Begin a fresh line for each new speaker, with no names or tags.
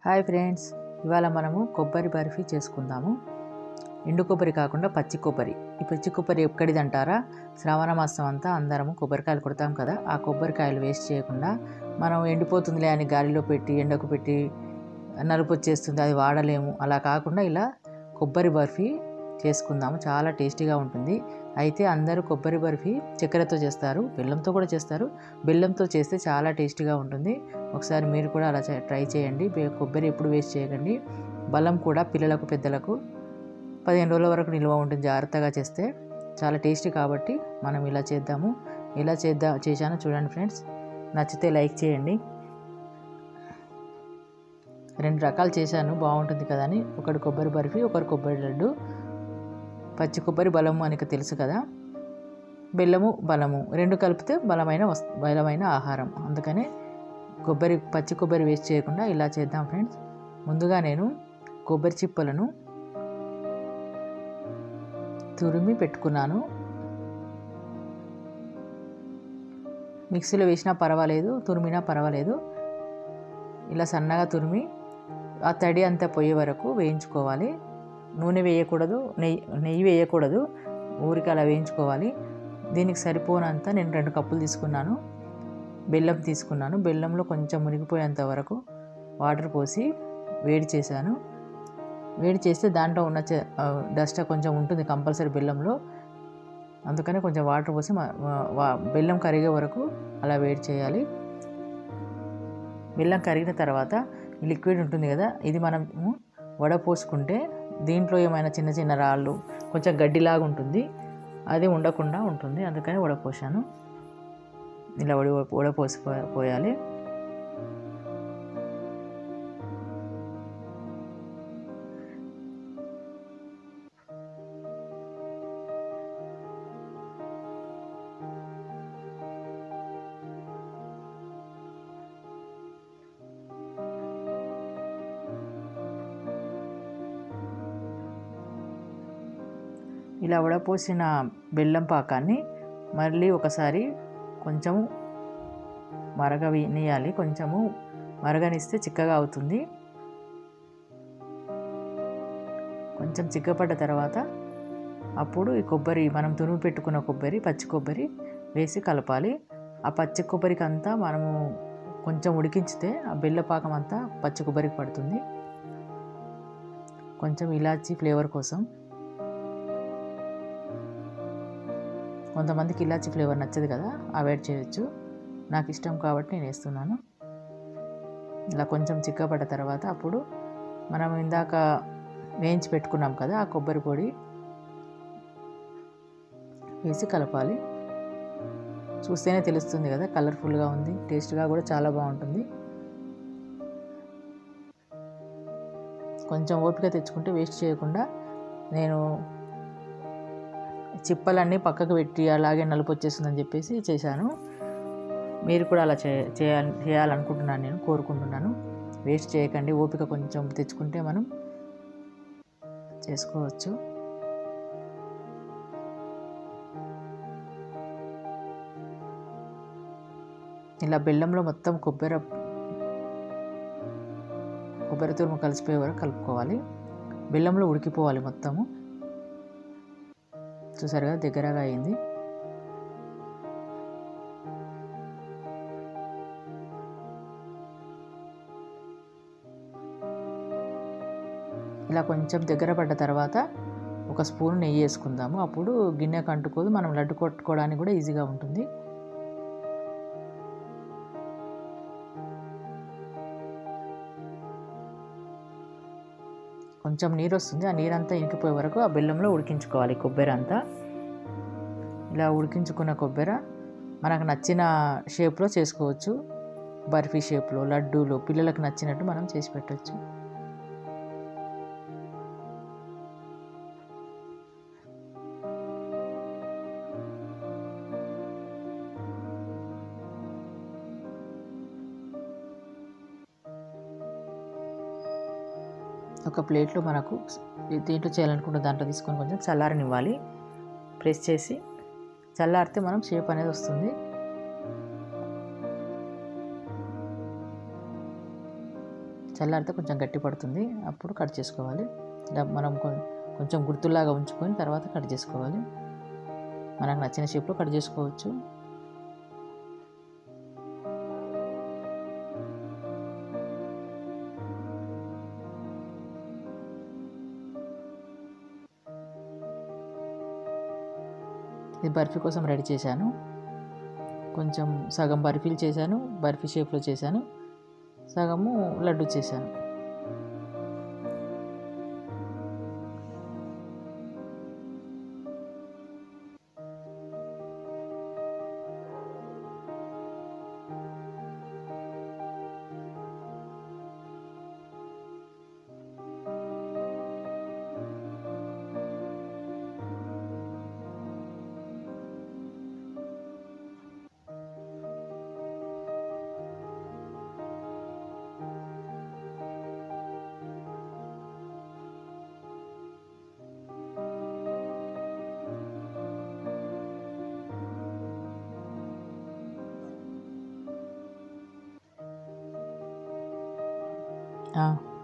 hi friends ఇవాళ మనము కొబ్బరి బర్ఫీ చేసుకుందాము ఎండు కొబ్బరి కాకుండా పచ్చి కొబ్బరి ఈ పచ్చి కొబ్బరి ఎక్కడిది అంటారా శ్రావణ మాసం అంతా అందరము కొబ్బరికాయలు కొడతాం కదా ఆ కొబ్బరికాయలు వేస్ట్ చేయకుండా మనం ఎండిపోతుందిలే అని గాలిలో పెట్టి ఎండకు పెట్టి నలుపు వచ్చేస్తుంది అది వాడలేము అలా కాకుండా ఇలా కొబ్బరి బర్ఫీ చేసుకుందాము చాలా టేస్టీగా ఉంటుంది అయితే అందరూ కొబ్బరి బర్ఫీ చక్కెరతో చేస్తారు బెల్లంతో కూడా చేస్తారు బెల్లంతో చేస్తే చాలా టేస్టీగా ఉంటుంది ఒకసారి మీరు కూడా అలా చే- ట్రై చేయండి బె- కొబ్బరి ఎప్పుడు వేస్ట్ చేయకండి బలం కూడా పిల్లలకు పెద్దలకు పదిహేను రోజుల వరకు నిల్వ ఉంటుంది జాగ్రత్తగా చేస్తే చాలా టేస్టీ కాబట్టి మనం ఇలా చేద్దాము ఇలా చేద్దా చేశాను చూడండి ఫ్రెండ్స్ నచ్చితే లైక్ చేయండి రెండు రకాలు చేశాను బాగుంటుంది కదా అని ఒకటి కొబ్బరి బర్ఫీ ఒకటి కొబ్బరి లడ్డు పచ్చి కొబ్బరి బలము అని తెలుసు కదా బెల్లము బలము రెండు కలిపితే బలమైన వస్ బలమైన ఆహారం అందుకనే కొబ్బరి పచ్చి కొబ్బరి వేస్ట్ చేయకుండా ఇలా చేద్దాం ఫ్రెండ్స్ ముందుగా నేను కొబ్బరి చిప్పలను తురిమి పెట్టుకున్నాను మిక్సీలో వేసినా పర్వాలేదు తురిమినా పర్వాలేదు ఇలా సన్నగా తురిమి ఆ తడి అంతా పోయే వరకు వేయించుకోవాలి నూనె వేయకూడదు నెయ్యి నెయ్యి వేయకూడదు ఊరికి అలా వేయించుకోవాలి దీనికి సరిపోనంత నేను రెండు కప్పులు తీసుకున్నాను బెల్లం తీసుకున్నాను బెల్లంలో కొంచెం మునిగిపోయేంత వరకు వాటర్ పోసి వేడి చేశాను వేడి చేస్తే దాంట్లో ఉన్న చె- ఆ, డస్ట్ కొంచెం ఉంటుంది కంపల్సరీ బెల్లంలో అందుకని కొంచెం వాటర్ పోసి మ- వా- వా- బెల్లం కరిగే వరకు అలా వేడి చేయాలి బెల్లం కరిగిన తర్వాత ఈ లిక్విడ్ ఉంటుంది కదా ఇది మనము వడపోసుకుంటే దీంట్లో ఏమైనా చిన్న చిన్న రాళ్ళు కొంచెం గడ్డిలాగా ఉంటుంది అది ఉండకుండా ఉంటుంది అందుకని వడపోసాను ఇలా వడి వడపోసి పో- పోయాలి ఇలా వడపోసిన బెల్లం పాకాన్ని మళ్ళీ ఒకసారి కొంచెము మరగనియాలి కొంచెము మరగనిస్తే చిక్కగా అవుతుంది కొంచెం చిక్కపడ్డ తర్వాత అప్పుడు ఈ కొబ్బరి మనం తురుము పెట్టుకున్న కొబ్బరి పచ్చి కొబ్బరి వేసి కలపాలి ఆ పచ్చి కొబ్బరికి అంతా మనము కొంచెం ఉడికించితే ఆ బెల్ల పాకం అంతా పచ్చి కొబ్బరికి పడుతుంది కొంచెం ఇలాచీ ఫ్లేవర్ కోసం కొంతమందికి ఇలాచి ఫ్లేవర్ నచ్చదు కదా అవాయిడ్ చేయొచ్చు నాకు ఇష్టం కాబట్టి నేను వేస్తున్నాను ఇలా కొంచెం చిక్కబడ్డ తర్వాత అప్పుడు మనం ఇందాక వేయించి పెట్టుకున్నాం కదా ఆ కొబ్బరి పొడి వేసి కలపాలి చూస్తేనే తెలుస్తుంది కదా కలర్ఫుల్గా ఉంది టేస్ట్గా కూడా చాలా బాగుంటుంది కొంచెం ఓపిక తెచ్చుకుంటే వేస్ట్ చేయకుండా నేను చిప్పలన్నీ పక్కకు పెట్టి అలాగే నలుపు వచ్చేస్తుందని చెప్పేసి చేశాను మీరు కూడా అలా చే చేయాలి చేయాలనుకుంటున్నాను నేను కోరుకుంటున్నాను వేస్ట్ చేయకండి ఓపిక కొంచెం తెచ్చుకుంటే మనం చేసుకోవచ్చు ఇలా బెల్లంలో మొత్తం కొబ్బరి కొబ్బరి తురుము కలిసిపోయే వరకు కలుపుకోవాలి బెల్లంలో ఉడికిపోవాలి మొత్తము చూసారుగా దగ్గరగా అయింది ఇలా కొంచెం దగ్గర పడ్డ తర్వాత ఒక స్పూన్ నెయ్యి వేసుకుందాము అప్పుడు గిన్నెకు అంటుకోదు మనం లడ్డు కొట్టుకోవడానికి కూడా ఈజీగా ఉంటుంది కొంచెం నీరు వస్తుంది ఆ నీరంతా ఇంకిపోయే వరకు ఆ బెల్లంలో ఉడికించుకోవాలి కొబ్బరి అంతా ఇలా ఉడికించుకున్న కొబ్బరి మనకు నచ్చిన షేప్లో చేసుకోవచ్చు బర్ఫీ షేప్లో లడ్డూలు పిల్లలకు నచ్చినట్టు మనం చేసి పెట్టవచ్చు ఒక ప్లేట్లో మనకు దీంట్లో చేయాలనుకుంటే దాంట్లో తీసుకొని కొంచెం చల్లారనివ్వాలి ప్రెస్ చేసి చల్లారితే మనం షేప్ అనేది వస్తుంది చల్లారితే కొంచెం గట్టి పడుతుంది అప్పుడు కట్ చేసుకోవాలి ఇలా మనం కొ- కొంచెం గుర్తులాగా ఉంచుకొని తర్వాత కట్ చేసుకోవాలి మనకు నచ్చిన షేప్లో కట్ చేసుకోవచ్చు ఇది బర్ఫీ కోసం రెడీ చేశాను కొంచెం సగం బర్ఫీలు చేశాను బర్ఫీ షేప్లో చేశాను సగము లడ్డు చేశాను ఆ,